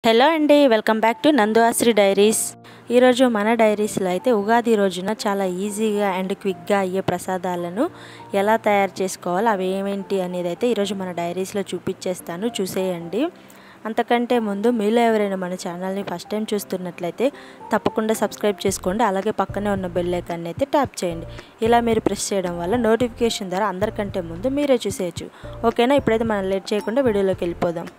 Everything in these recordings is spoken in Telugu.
హలో అండి welcome back to Nanduvasri diaries ఈరోజు మన డైరీస్లో అయితే ఉగాది రోజున చాలా ఈజీగా అండ్ క్విక్గా అయ్యే ప్రసాదాలను ఎలా తయారు చేసుకోవాలో అవి ఏమేంటి అనేది అయితే ఈరోజు మన డైరీస్లో చూపించేస్తాను చూసేయండి అంతకంటే ముందు మీలో ఎవరైనా మన ఛానల్ని ఫస్ట్ టైం చూస్తున్నట్లయితే తప్పకుండా సబ్స్క్రైబ్ చేసుకోండి అలాగే పక్కనే ఉన్న బెల్ ఐకాన్ని అయితే ట్యాప్ చేయండి ఇలా మీరు ప్రెస్ చేయడం వల్ల నోటిఫికేషన్ ద్వారా అందరికంటే ముందు మీరే చూసేయచ్చు ఓకేనా ఇప్పుడైతే మనం లేట్ చేయకుండా వీడియోలోకి వెళ్ళిపోదాం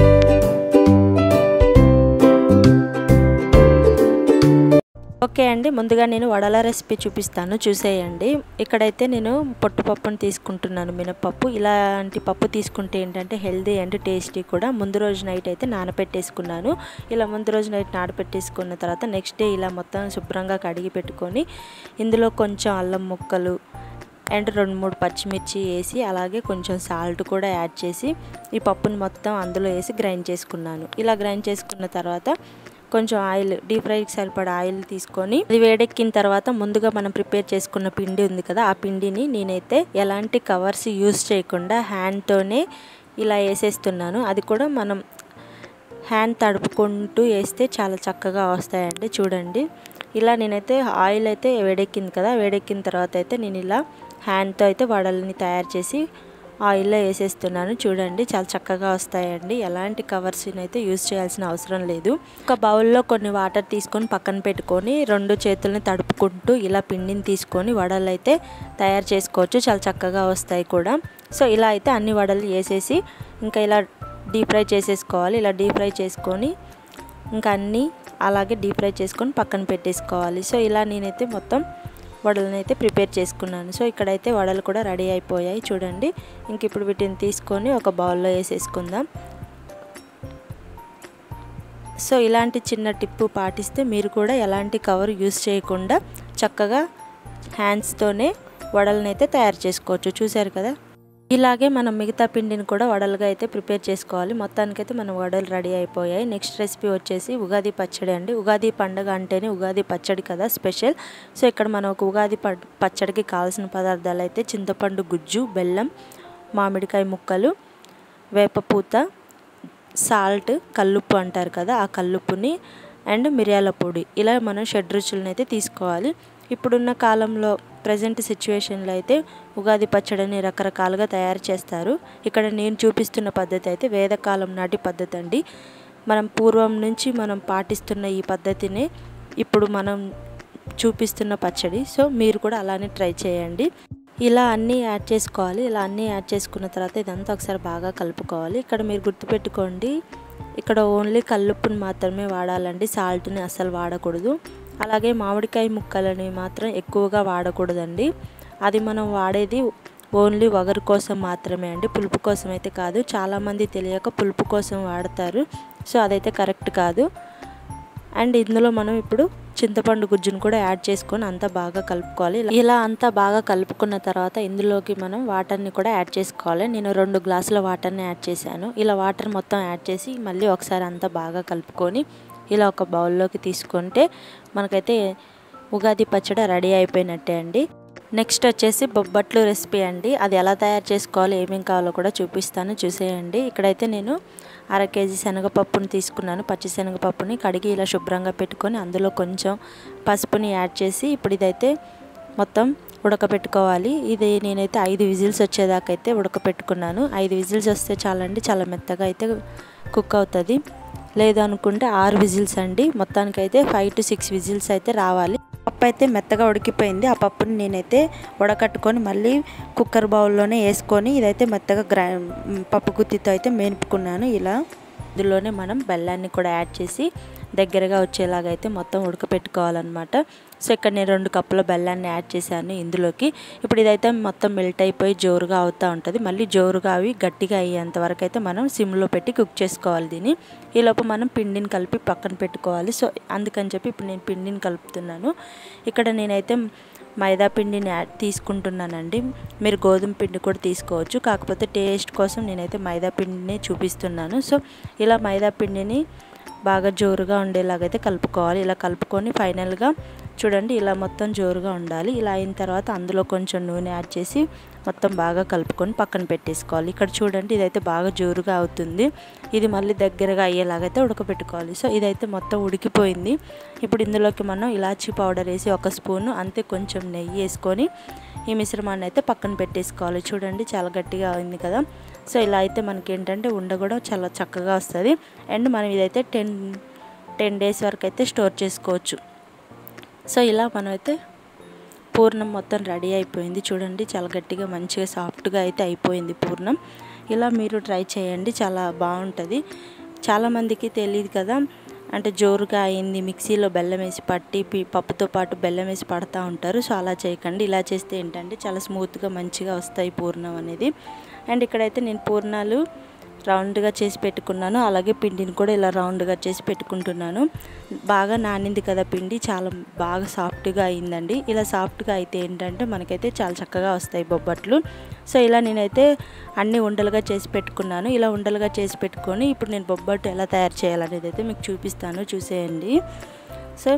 ఓకే అండి ముందుగా నేను వడల రెసిపీ చూపిస్తాను చూసేయండి ఇక్కడైతే నేను పొట్టుపప్పును తీసుకుంటున్నాను మినపప్పు ఇలాంటి పప్పు తీసుకుంటే ఏంటంటే హెల్దీ అండ్ టేస్టీ కూడా ముందు రోజు నైట్ అయితే నానబెట్టేసుకున్నాను ఇలా ముందు రోజు నైట్ నానబెట్టేసుకున్న తర్వాత నెక్స్ట్ డే ఇలా మొత్తం శుభ్రంగా కడిగి పెట్టుకొని ఇందులో కొంచెం అల్లం ముక్కలు అండ్ రెండు మూడు పచ్చిమిర్చి వేసి అలాగే కొంచెం సాల్ట్ కూడా యాడ్ చేసి ఈ పప్పుని మొత్తం అందులో వేసి గ్రైండ్ చేసుకున్నాను ఇలా గ్రైండ్ చేసుకున్న తర్వాత కొంచెం ఆయిల్ డీప్ ఫ్రైకి సరిపడా ఆయిల్ తీసుకొని అది వేడెక్కిన తర్వాత ముందుగా మనం ప్రిపేర్ చేసుకున్న పిండి ఉంది కదా ఆ పిండిని నేనైతే ఎలాంటి కవర్స్ యూస్ చేయకుండా హ్యాండ్తోనే ఇలా వేసేస్తున్నాను అది కూడా మనం హ్యాండ్ తడుపుకుంటూ వేస్తే చాలా చక్కగా వస్తాయండి చూడండి ఇలా నేనైతే ఆయిల్ అయితే వేడెక్కింది కదా వేడెక్కిన తర్వాత అయితే నేను ఇలా హ్యాండ్తో అయితే వడలని తయారు చేసి ఆయిల్లో వేసేస్తున్నాను చూడండి చాలా చక్కగా వస్తాయండి ఎలాంటి కవర్స్ని అయితే యూజ్ చేయాల్సిన అవసరం లేదు ఒక బౌల్లో కొన్ని వాటర్ తీసుకొని పక్కన పెట్టుకొని రెండు చేతుల్ని తడుపుకుంటూ ఇలా పిండిని తీసుకొని వడలు అయితే తయారు చేసుకోవచ్చు చాలా చక్కగా వస్తాయి కూడా సో ఇలా అయితే అన్ని వడలు వేసేసి ఇంకా ఇలా డీప్ ఫ్రై చేసేసుకోవాలి ఇలా డీప్ ఫ్రై చేసుకొని ఇంకా అన్నీ అలాగే డీప్ ఫ్రై చేసుకొని పక్కన పెట్టేసుకోవాలి సో ఇలా నేనైతే మొత్తం వడలను అయితే ప్రిపేర్ చేసుకున్నాను సో ఇక్కడైతే వడలు కూడా రెడీ అయిపోయాయి చూడండి ఇంక ఇప్పుడు వీటిని తీసుకొని ఒక బౌల్లో వేసేసుకుందాం సో ఇలాంటి చిన్న టిప్పు పాటిస్తే మీరు కూడా ఎలాంటి కవర్ యూస్ చేయకుండా చక్కగా హ్యాండ్స్తోనే వడలను అయితే తయారు చేసుకోవచ్చు చూసారు కదా ఇలాగే మనం మిగతా పిండిని కూడా వడలుగా అయితే ప్రిపేర్ చేసుకోవాలి మొత్తానికైతే మన వడలు రెడీ అయిపోయాయి నెక్స్ట్ రెసిపీ వచ్చేసి ఉగాది పచ్చడి అండి ఉగాది పండుగ అంటేనే ఉగాది పచ్చడి కదా స్పెషల్ సో ఇక్కడ మనం ఒక ఉగాది పచ్చడికి కావాల్సిన పదార్థాలు అయితే చింతపండు గుజ్జు బెల్లం మామిడికాయ ముక్కలు వేపపూత సాల్ట్ కల్లుప్పు అంటారు కదా ఆ కల్లుప్పుని అండ్ మిరియాల పొడి ఇలా మనం షడ్ రుచులను అయితే తీసుకోవాలి ఇప్పుడున్న కాలంలో ప్రజెంట్ సిచ్యువేషన్లో అయితే ఉగాది పచ్చడిని రకరకాలుగా తయారు చేస్తారు ఇక్కడ నేను చూపిస్తున్న పద్ధతి అయితే వేదకాలం నాటి పద్ధతి అండి మనం పూర్వం నుంచి మనం పాటిస్తున్న ఈ పద్ధతిని ఇప్పుడు మనం చూపిస్తున్న పచ్చడి సో మీరు కూడా అలానే ట్రై చేయండి ఇలా అన్నీ యాడ్ చేసుకోవాలి ఇలా అన్నీ యాడ్ చేసుకున్న తర్వాత ఇదంతా ఒకసారి బాగా కలుపుకోవాలి ఇక్కడ మీరు గుర్తుపెట్టుకోండి ఇక్కడ ఓన్లీ కల్లుప్పుని మాత్రమే వాడాలండి సాల్ట్ని అస్సలు వాడకూడదు అలాగే మామిడికాయ ముక్కలని మాత్రం ఎక్కువగా వాడకూడదండి అది మనం వాడేది ఓన్లీ వగరు కోసం మాత్రమే అండి పులుపు కోసం అయితే కాదు చాలామంది తెలియక పులుపు కోసం వాడతారు సో అదైతే కరెక్ట్ కాదు అండ్ ఇందులో మనం ఇప్పుడు చింతపండు గుజ్జును కూడా యాడ్ చేసుకొని అంతా బాగా కలుపుకోవాలి ఇలా అంతా బాగా కలుపుకున్న తర్వాత ఇందులోకి మనం వాటర్ని కూడా యాడ్ చేసుకోవాలి నేను రెండు గ్లాసుల వాటర్ని యాడ్ చేశాను ఇలా వాటర్ మొత్తం యాడ్ చేసి మళ్ళీ ఒకసారి అంతా బాగా కలుపుకొని ఇలా ఒక బౌల్లోకి తీసుకుంటే మనకైతే ఉగాది పచ్చడి రెడీ అయిపోయినట్టే అండి నెక్స్ట్ వచ్చేసి బొబ్బట్లు రెసిపీ అండి అది ఎలా తయారు చేసుకోవాలో ఏమేమి కావాలో కూడా చూపిస్తాను చూసేయండి ఇక్కడైతే నేను అర కేజీ శనగపప్పుని తీసుకున్నాను పచ్చి శనగపప్పుని కడిగి ఇలా శుభ్రంగా పెట్టుకొని అందులో కొంచెం పసుపుని యాడ్ చేసి ఇప్పుడు ఇదైతే మొత్తం ఉడకపెట్టుకోవాలి ఇది నేనైతే ఐదు విజిల్స్ వచ్చేదాకా అయితే ఉడకపెట్టుకున్నాను ఐదు విజిల్స్ వస్తే చాలండి చాలా మెత్తగా అయితే కుక్ అవుతుంది లేదు అనుకుంటే ఆరు విజిల్స్ అండి మొత్తానికైతే ఫైవ్ టు సిక్స్ విజిల్స్ అయితే రావాలి పప్పు అయితే మెత్తగా ఉడికిపోయింది ఆ పప్పుని నేనైతే ఉడకట్టుకొని మళ్ళీ కుక్కర్ బౌల్లోనే వేసుకొని ఇదైతే మెత్తగా గ్రై పప్పు గుత్తితో అయితే మేనుపుకున్నాను ఇలా ఇందులోనే మనం బెల్లాన్ని కూడా యాడ్ చేసి దగ్గరగా వచ్చేలాగా అయితే మొత్తం ఉడకపెట్టుకోవాలన్నమాట సో ఇక్కడ నేను రెండు కప్పుల బెల్లాన్ని యాడ్ చేశాను ఇందులోకి ఇప్పుడు ఇదైతే మొత్తం మెల్ట్ అయిపోయి జోరుగా అవుతూ ఉంటుంది మళ్ళీ జోరుగా అవి గట్టిగా అయ్యేంత వరకు అయితే మనం సిమ్లో పెట్టి కుక్ చేసుకోవాలి దీన్ని ఈలోపు మనం పిండిని కలిపి పక్కన పెట్టుకోవాలి సో అందుకని చెప్పి ఇప్పుడు నేను పిండిని కలుపుతున్నాను ఇక్కడ నేనైతే మైదా పిండిని యాడ్ తీసుకుంటున్నానండి మీరు గోధుమ పిండి కూడా తీసుకోవచ్చు కాకపోతే టేస్ట్ కోసం నేనైతే మైదా పిండిని చూపిస్తున్నాను సో ఇలా మైదా పిండిని బాగా జోరుగా ఉండేలాగైతే కలుపుకోవాలి ఇలా కలుపుకొని ఫైనల్గా చూడండి ఇలా మొత్తం జోరుగా ఉండాలి ఇలా అయిన తర్వాత అందులో కొంచెం నూనె యాడ్ చేసి మొత్తం బాగా కలుపుకొని పక్కన పెట్టేసుకోవాలి ఇక్కడ చూడండి ఇదైతే బాగా జోరుగా అవుతుంది ఇది మళ్ళీ దగ్గరగా అయ్యేలాగైతే ఉడకబెట్టుకోవాలి సో ఇదైతే మొత్తం ఉడికిపోయింది ఇప్పుడు ఇందులోకి మనం ఇలాచీ పౌడర్ వేసి ఒక స్పూను అంతే కొంచెం నెయ్యి వేసుకొని ఈ మిశ్రమాన్ని అయితే పక్కన పెట్టేసుకోవాలి చూడండి చాలా గట్టిగా అయింది కదా సో ఇలా అయితే మనకి ఏంటంటే ఉండ కూడా చాలా చక్కగా వస్తుంది అండ్ మనం ఇదైతే టెన్ టెన్ డేస్ వరకు అయితే స్టోర్ చేసుకోవచ్చు సో ఇలా మనమైతే పూర్ణం మొత్తం రెడీ అయిపోయింది చూడండి చాలా గట్టిగా మంచిగా సాఫ్ట్గా అయితే అయిపోయింది పూర్ణం ఇలా మీరు ట్రై చేయండి చాలా బాగుంటుంది చాలామందికి తెలియదు కదా అంటే జోరుగా అయింది మిక్సీలో బెల్లం వేసి పట్టి పప్పుతో పాటు బెల్లం వేసి పడతా ఉంటారు సో అలా చేయకండి ఇలా చేస్తే ఏంటంటే చాలా స్మూత్గా మంచిగా వస్తాయి పూర్ణం అనేది అండ్ ఇక్కడైతే నేను పూర్ణాలు రౌండ్గా చేసి పెట్టుకున్నాను అలాగే పిండిని కూడా ఇలా రౌండ్గా చేసి పెట్టుకుంటున్నాను బాగా నానింది కదా పిండి చాలా బాగా సాఫ్ట్గా అయిందండి ఇలా సాఫ్ట్గా అయితే ఏంటంటే మనకైతే చాలా చక్కగా వస్తాయి బొబ్బట్లు సో ఇలా నేనైతే అన్ని ఉండలుగా చేసి పెట్టుకున్నాను ఇలా ఉండలుగా చేసి పెట్టుకొని ఇప్పుడు నేను బొబ్బట్టు ఎలా తయారు చేయాలనేది అయితే మీకు చూపిస్తాను చూసేయండి సో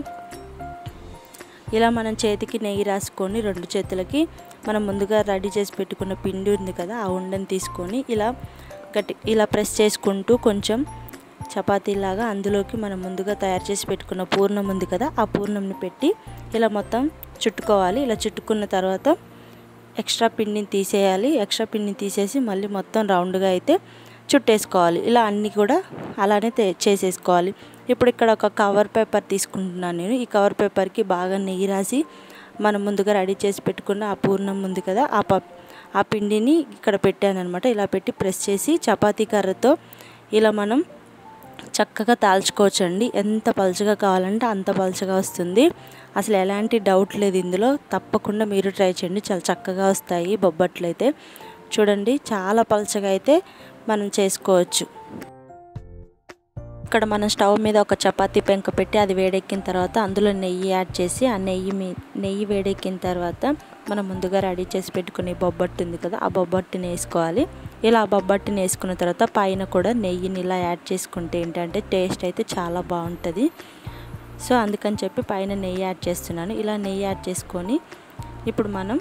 ఇలా మనం చేతికి నెయ్యి రాసుకొని రెండు చేతులకి మనం ముందుగా రెడీ చేసి పెట్టుకున్న పిండి ఉంది కదా ఆ ఉండని తీసుకొని ఇలా గట్టి ఇలా ప్రెస్ చేసుకుంటూ కొంచెం చపాతీలాగా అందులోకి మనం ముందుగా తయారు చేసి పెట్టుకున్న పూర్ణం ఉంది కదా ఆ పూర్ణంని పెట్టి ఇలా మొత్తం చుట్టుకోవాలి ఇలా చుట్టుకున్న తర్వాత ఎక్స్ట్రా పిండిని తీసేయాలి ఎక్స్ట్రా పిండిని తీసేసి మళ్ళీ మొత్తం రౌండ్గా అయితే చుట్టేసుకోవాలి ఇలా అన్నీ కూడా అలానే చేసేసుకోవాలి ఇప్పుడు ఇక్కడ ఒక కవర్ పేపర్ తీసుకుంటున్నాను నేను ఈ కవర్ పేపర్కి బాగా నెయ్యి రాసి మనం ముందుగా రెడీ చేసి పెట్టుకున్న ఆ పూర్ణం ఉంది కదా ఆ ప ఆ పిండిని ఇక్కడ పెట్టాను అనమాట ఇలా పెట్టి ప్రెస్ చేసి చపాతీ కర్రతో ఇలా మనం చక్కగా తాల్చుకోవచ్చండి ఎంత పలుచగా కావాలంటే అంత పలుచగా వస్తుంది అసలు ఎలాంటి డౌట్ లేదు ఇందులో తప్పకుండా మీరు ట్రై చేయండి చాలా చక్కగా వస్తాయి బొబ్బట్లు అయితే చూడండి చాలా పలుచగా అయితే మనం చేసుకోవచ్చు ఇక్కడ మనం స్టవ్ మీద ఒక చపాతీ పెంక పెట్టి అది వేడెక్కిన తర్వాత అందులో నెయ్యి యాడ్ చేసి ఆ నెయ్యి మీ నెయ్యి వేడెక్కిన తర్వాత మనం ముందుగా రెడీ చేసి పెట్టుకునే బొబ్బట్టు ఉంది కదా ఆ బొబ్బట్టుని వేసుకోవాలి ఇలా బొబ్బట్టుని వేసుకున్న తర్వాత పైన కూడా నెయ్యిని ఇలా యాడ్ చేసుకుంటే ఏంటంటే టేస్ట్ అయితే చాలా బాగుంటుంది సో అందుకని చెప్పి పైన నెయ్యి యాడ్ చేస్తున్నాను ఇలా నెయ్యి యాడ్ చేసుకొని ఇప్పుడు మనం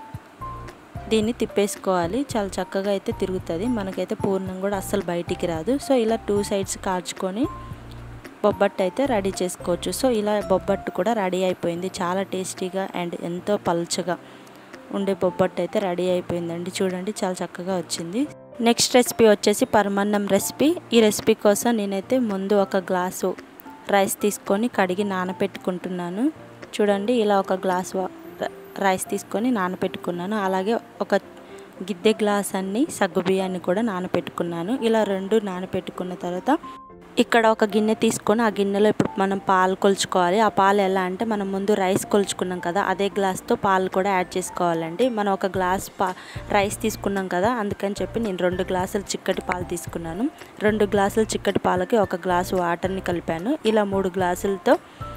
దీన్ని తిప్పేసుకోవాలి చాలా చక్కగా అయితే తిరుగుతుంది మనకైతే పూర్ణం కూడా అస్సలు బయటికి రాదు సో ఇలా టూ సైడ్స్ కాల్చుకొని బొబ్బట్టు అయితే రెడీ చేసుకోవచ్చు సో ఇలా బొబ్బట్టు కూడా రెడీ అయిపోయింది చాలా టేస్టీగా అండ్ ఎంతో పల్చగా ఉండే బొబ్బట్టు అయితే రెడీ అయిపోయిందండి చూడండి చాలా చక్కగా వచ్చింది నెక్స్ట్ రెసిపీ వచ్చేసి పరమాన్నం రెసిపీ ఈ రెసిపీ కోసం నేనైతే ముందు ఒక గ్లాసు రైస్ తీసుకొని కడిగి నానబెట్టుకుంటున్నాను చూడండి ఇలా ఒక గ్లాస్ రైస్ తీసుకొని నానబెట్టుకున్నాను అలాగే ఒక గిద్దె గ్లాస్ అన్ని సగ్గుబియ్యాన్ని కూడా నానబెట్టుకున్నాను ఇలా రెండు నానబెట్టుకున్న తర్వాత ఇక్కడ ఒక గిన్నె తీసుకొని ఆ గిన్నెలో ఇప్పుడు మనం పాలు కొలుచుకోవాలి ఆ పాలు ఎలా అంటే మనం ముందు రైస్ కొలుచుకున్నాం కదా అదే గ్లాస్తో పాలు కూడా యాడ్ చేసుకోవాలండి మనం ఒక గ్లాస్ పా రైస్ తీసుకున్నాం కదా అందుకని చెప్పి నేను రెండు గ్లాసులు చిక్కటి పాలు తీసుకున్నాను రెండు గ్లాసులు చిక్కటి పాలకి ఒక గ్లాసు వాటర్ని కలిపాను ఇలా మూడు గ్లాసులతో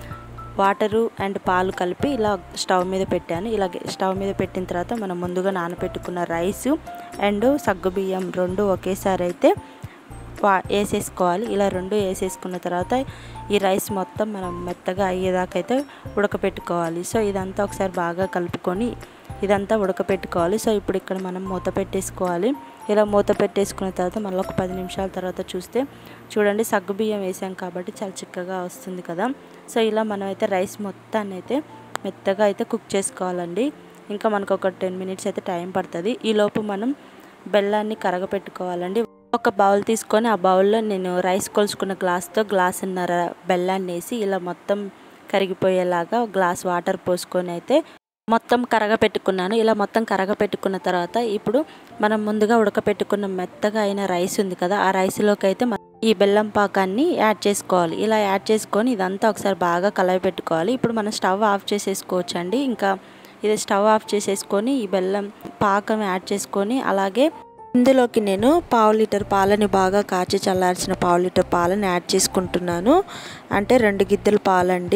వాటరు అండ్ పాలు కలిపి ఇలా స్టవ్ మీద పెట్టాను ఇలా స్టవ్ మీద పెట్టిన తర్వాత మనం ముందుగా నానబెట్టుకున్న రైస్ అండ్ సగ్గుబియ్యం రెండు ఒకేసారి అయితే వా వేసేసుకోవాలి ఇలా రెండు వేసేసుకున్న తర్వాత ఈ రైస్ మొత్తం మనం మెత్తగా అయ్యేదాకా అయితే ఉడకపెట్టుకోవాలి సో ఇదంతా ఒకసారి బాగా కలుపుకొని ఇదంతా ఉడకపెట్టుకోవాలి సో ఇప్పుడు ఇక్కడ మనం మూత పెట్టేసుకోవాలి ఇలా మూత పెట్టేసుకున్న తర్వాత మళ్ళీ ఒక పది నిమిషాల తర్వాత చూస్తే చూడండి సగ్గుబియ్యం వేసాం కాబట్టి చాలా చిక్కగా వస్తుంది కదా సో ఇలా మనం అయితే రైస్ మొత్తాన్ని అయితే మెత్తగా అయితే కుక్ చేసుకోవాలండి ఇంకా మనకు ఒక టెన్ మినిట్స్ అయితే టైం పడుతుంది ఈలోపు మనం బెల్లాన్ని కరగపెట్టుకోవాలండి ఒక బౌల్ తీసుకొని ఆ బౌల్లో నేను రైస్ కొలుచుకున్న గ్లాస్తో గ్లాసున్నర బెల్లాన్ని వేసి ఇలా మొత్తం కరిగిపోయేలాగా గ్లాస్ వాటర్ పోసుకొని అయితే మొత్తం కరగపెట్టుకున్నాను ఇలా మొత్తం కరగపెట్టుకున్న తర్వాత ఇప్పుడు మనం ముందుగా ఉడకపెట్టుకున్న మెత్తగా అయిన రైస్ ఉంది కదా ఆ రైస్లోకి అయితే ఈ బెల్లం పాకాన్ని యాడ్ చేసుకోవాలి ఇలా యాడ్ చేసుకొని ఇదంతా ఒకసారి బాగా కలవి పెట్టుకోవాలి ఇప్పుడు మనం స్టవ్ ఆఫ్ చేసేసుకోవచ్చు అండి ఇంకా ఇది స్టవ్ ఆఫ్ చేసేసుకొని ఈ బెల్లం పాకం యాడ్ చేసుకొని అలాగే ఇందులోకి నేను పావు లీటర్ పాలని బాగా కాచి చల్లార్చిన పావు లీటర్ పాలని యాడ్ చేసుకుంటున్నాను అంటే రెండు గిద్దెల పాలండి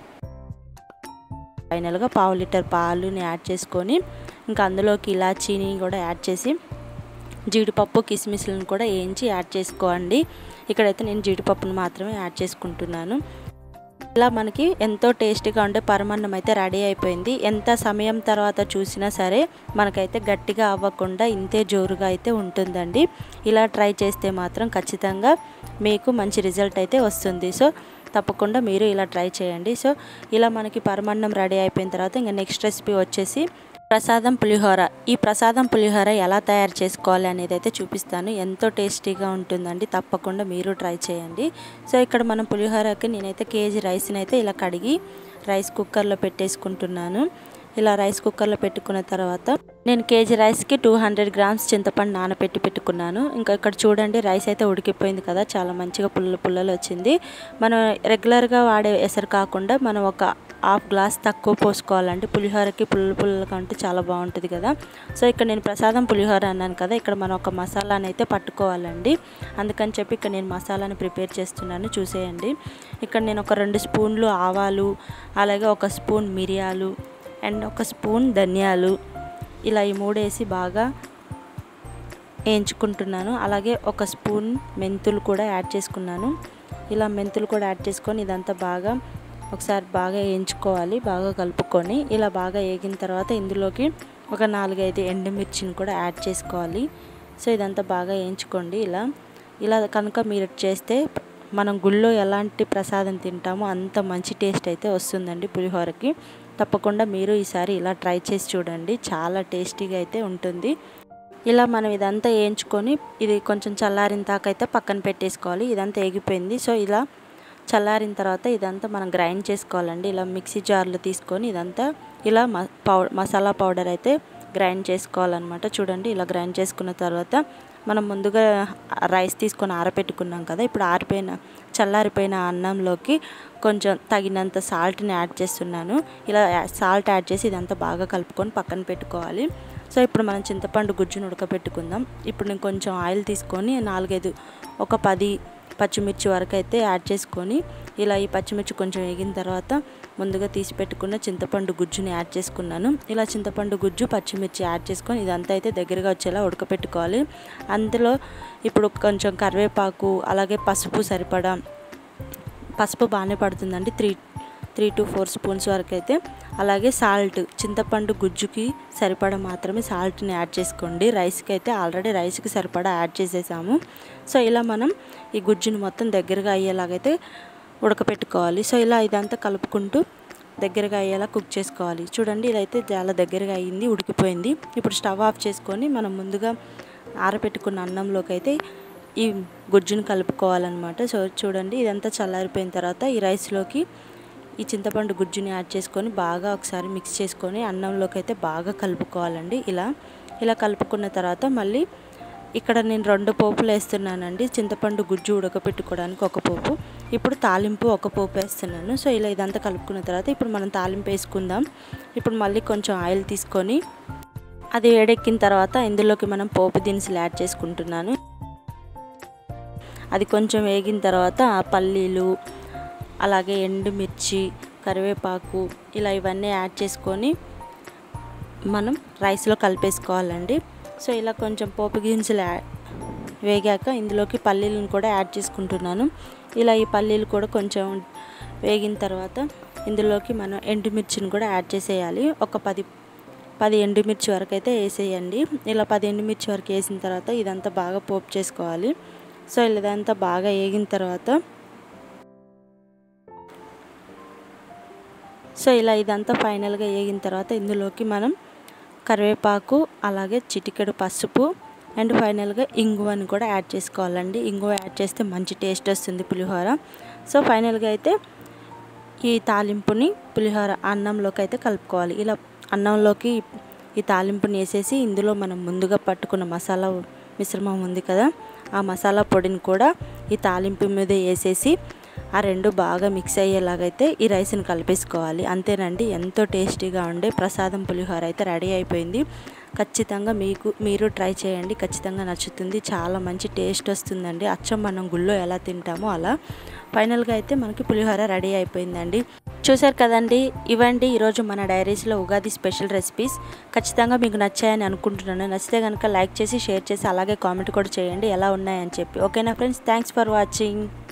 ఫైనల్గా పావు లీటర్ పాలుని యాడ్ చేసుకొని ఇంకా అందులోకి ఇలాచీని కూడా యాడ్ చేసి జీడిపప్పు కిస్మిస్లను కూడా వేయించి యాడ్ చేసుకోండి ఇక్కడైతే నేను జీడిపప్పును మాత్రమే యాడ్ చేసుకుంటున్నాను ఇలా మనకి ఎంతో టేస్టీగా ఉండే పరమాన్నం అయితే రెడీ అయిపోయింది ఎంత సమయం తర్వాత చూసినా సరే మనకైతే గట్టిగా అవ్వకుండా ఇంతే జోరుగా అయితే ఉంటుందండి ఇలా ట్రై చేస్తే మాత్రం ఖచ్చితంగా మీకు మంచి రిజల్ట్ అయితే వస్తుంది సో తప్పకుండా మీరు ఇలా ట్రై చేయండి సో ఇలా మనకి పరమాన్నం రెడీ అయిపోయిన తర్వాత ఇంకా నెక్స్ట్ రెసిపీ వచ్చేసి ప్రసాదం పులిహోర ఈ ప్రసాదం పులిహోర ఎలా తయారు చేసుకోవాలి అనేది అయితే చూపిస్తాను ఎంతో టేస్టీగా ఉంటుందండి తప్పకుండా మీరు ట్రై చేయండి సో ఇక్కడ మనం పులిహోరకి నేనైతే కేజీ రైస్ని అయితే ఇలా కడిగి రైస్ కుక్కర్లో పెట్టేసుకుంటున్నాను ఇలా రైస్ కుక్కర్లో పెట్టుకున్న తర్వాత నేను కేజీ రైస్కి టూ హండ్రెడ్ గ్రామ్స్ చింతపండు నానబెట్టి పెట్టుకున్నాను ఇంకా ఇక్కడ చూడండి రైస్ అయితే ఉడికిపోయింది కదా చాలా మంచిగా పుల్ల పుల్లలు వచ్చింది మనం రెగ్యులర్గా వాడే ఎసరు కాకుండా మనం ఒక హాఫ్ గ్లాస్ తక్కువ పోసుకోవాలంటే పులిహోరకి పుల్ల పుల్లగా ఉంటే చాలా బాగుంటుంది కదా సో ఇక్కడ నేను ప్రసాదం పులిహోర అన్నాను కదా ఇక్కడ మనం ఒక మసాలాని అయితే పట్టుకోవాలండి అందుకని చెప్పి ఇక్కడ నేను మసాలాని ప్రిపేర్ చేస్తున్నాను చూసేయండి ఇక్కడ నేను ఒక రెండు స్పూన్లు ఆవాలు అలాగే ఒక స్పూన్ మిరియాలు అండ్ ఒక స్పూన్ ధనియాలు ఇలా ఈ మూడు వేసి బాగా వేయించుకుంటున్నాను అలాగే ఒక స్పూన్ మెంతులు కూడా యాడ్ చేసుకున్నాను ఇలా మెంతులు కూడా యాడ్ చేసుకొని ఇదంతా బాగా ఒకసారి బాగా వేయించుకోవాలి బాగా కలుపుకొని ఇలా బాగా వేగిన తర్వాత ఇందులోకి ఒక నాలుగైదు ఎండుమిర్చిని కూడా యాడ్ చేసుకోవాలి సో ఇదంతా బాగా వేయించుకోండి ఇలా ఇలా కనుక మీరు చేస్తే మనం గుళ్ళో ఎలాంటి ప్రసాదం తింటామో అంత మంచి టేస్ట్ అయితే వస్తుందండి పులిహోరకి తప్పకుండా మీరు ఈసారి ఇలా ట్రై చేసి చూడండి చాలా టేస్టీగా అయితే ఉంటుంది ఇలా మనం ఇదంతా వేయించుకొని ఇది కొంచెం చల్లారిన దాకైతే పక్కన పెట్టేసుకోవాలి ఇదంతా ఎగిపోయింది సో ఇలా చల్లారిన తర్వాత ఇదంతా మనం గ్రైండ్ చేసుకోవాలండి ఇలా మిక్సీ జార్లో తీసుకొని ఇదంతా ఇలా పౌ మసాలా పౌడర్ అయితే గ్రైండ్ చేసుకోవాలన్నమాట చూడండి ఇలా గ్రైండ్ చేసుకున్న తర్వాత మనం ముందుగా రైస్ తీసుకొని ఆరబెట్టుకున్నాం కదా ఇప్పుడు ఆరిపోయిన చల్లారిపోయిన అన్నంలోకి కొంచెం తగినంత సాల్ట్ని యాడ్ చేస్తున్నాను ఇలా సాల్ట్ యాడ్ చేసి ఇదంతా బాగా కలుపుకొని పక్కన పెట్టుకోవాలి సో ఇప్పుడు మనం చింతపండు గుజ్జును ఉడకబెట్టుకుందాం ఇప్పుడు నేను కొంచెం ఆయిల్ తీసుకొని నాలుగైదు ఒక పది పచ్చిమిర్చి వరకు అయితే యాడ్ చేసుకొని ఇలా ఈ పచ్చిమిర్చి కొంచెం వేగిన తర్వాత ముందుగా తీసి పెట్టుకున్న చింతపండు గుజ్జుని యాడ్ చేసుకున్నాను ఇలా చింతపండు గుజ్జు పచ్చిమిర్చి యాడ్ చేసుకొని ఇదంతా అయితే దగ్గరగా వచ్చేలా ఉడకపెట్టుకోవాలి అందులో ఇప్పుడు కొంచెం కరివేపాకు అలాగే పసుపు సరిపడా పసుపు బాగానే పడుతుందండి three three to four spoons వరకు అయితే అలాగే సాల్ట్ చింతపండు గుజ్జుకి సరిపడా మాత్రమే సాల్ట్ని యాడ్ చేసుకోండి రైస్కి అయితే ఆల్రెడీ రైస్కి సరిపడా యాడ్ చేసేసాము సో ఇలా మనం ఈ గుజ్జుని మొత్తం దగ్గరగా అయ్యేలాగైతే ఉడకపెట్టుకోవాలి సో ఇలా ఇదంతా కలుపుకుంటూ దగ్గరగా అయ్యేలా కుక్ చేసుకోవాలి చూడండి ఇదైతే చాలా దగ్గరగా అయ్యింది ఉడికిపోయింది ఇప్పుడు స్టవ్ ఆఫ్ చేసుకొని మనం ముందుగా ఆరబెట్టుకున్న అన్నంలోకి అయితే ఈ గుజ్జును కలుపుకోవాలన్నమాట సో చూడండి ఇదంతా చల్లారిపోయిన తర్వాత ఈ రైస్లోకి ఈ చింతపండు గుజ్జుని యాడ్ చేసుకొని బాగా ఒకసారి మిక్స్ చేసుకొని అన్నంలోకి అయితే బాగా కలుపుకోవాలండి ఇలా ఇలా కలుపుకున్న తర్వాత మళ్ళీ ఇక్కడ నేను రెండు పోపులు వేస్తున్నానండి చింతపండు గుజ్జు ఉడకపెట్టుకోవడానికి ఒక పోపు ఇప్పుడు తాలింపు ఒక పోపు వేస్తున్నాను సో ఇలా ఇదంతా కలుపుకున్న తర్వాత ఇప్పుడు మనం తాలింపు వేసుకుందాం ఇప్పుడు మళ్ళీ కొంచెం ఆయిల్ తీసుకొని అది వేడెక్కిన తర్వాత ఇందులోకి మనం పోపు దినుసులు యాడ్ చేసుకుంటున్నాను అది కొంచెం వేగిన తర్వాత పల్లీలు అలాగే ఎండుమిర్చి కరివేపాకు ఇలా ఇవన్నీ యాడ్ చేసుకొని మనం రైస్లో కలిపేసుకోవాలండి సో ఇలా కొంచెం పోపు గింజలు వేగాక ఇందులోకి పల్లీలను కూడా యాడ్ చేసుకుంటున్నాను ఇలా ఈ పల్లీలు కూడా కొంచెం వేగిన తర్వాత ఇందులోకి మనం ఎండుమిర్చిని కూడా యాడ్ చేసేయాలి ఒక పది పది ఎండుమిర్చి వరకు అయితే వేసేయండి ఇలా పది ఎండుమిర్చి వరకు వేసిన తర్వాత ఇదంతా బాగా పోపు చేసుకోవాలి సో ఇదంతా బాగా వేగిన తర్వాత సో ఇలా ఇదంతా ఫైనల్గా వేగిన తర్వాత ఇందులోకి మనం కరివేపాకు అలాగే చిటికెడు పసుపు అండ్ ఫైనల్గా ఇంగువని కూడా యాడ్ చేసుకోవాలండి ఇంగువ యాడ్ చేస్తే మంచి టేస్ట్ వస్తుంది పులిహోర సో ఫైనల్గా అయితే ఈ తాలింపుని పులిహోర అన్నంలోకి అయితే కలుపుకోవాలి ఇలా అన్నంలోకి ఈ తాలింపుని వేసేసి ఇందులో మనం ముందుగా పట్టుకున్న మసాలా మిశ్రమం ఉంది కదా ఆ మసాలా పొడిని కూడా ఈ తాలింపు మీద వేసేసి ఆ రెండు బాగా మిక్స్ అయ్యేలాగైతే ఈ రైస్ని కలిపేసుకోవాలి అంతేనండి ఎంతో టేస్టీగా ఉండే ప్రసాదం పులిహోర అయితే రెడీ అయిపోయింది ఖచ్చితంగా మీకు మీరు ట్రై చేయండి ఖచ్చితంగా నచ్చుతుంది చాలా మంచి టేస్ట్ వస్తుందండి అచ్చం మనం గుళ్ళో ఎలా తింటామో అలా ఫైనల్గా అయితే మనకి పులిహోర రెడీ అయిపోయిందండి చూసారు కదండి ఇవండి ఈరోజు మన డైరీస్లో ఉగాది స్పెషల్ రెసిపీస్ ఖచ్చితంగా మీకు నచ్చాయని అనుకుంటున్నాను నచ్చితే కనుక లైక్ చేసి షేర్ చేసి అలాగే కామెంట్ కూడా చేయండి ఎలా ఉన్నాయని చెప్పి ఓకేనా ఫ్రెండ్స్ థ్యాంక్స్ ఫర్ వాచింగ్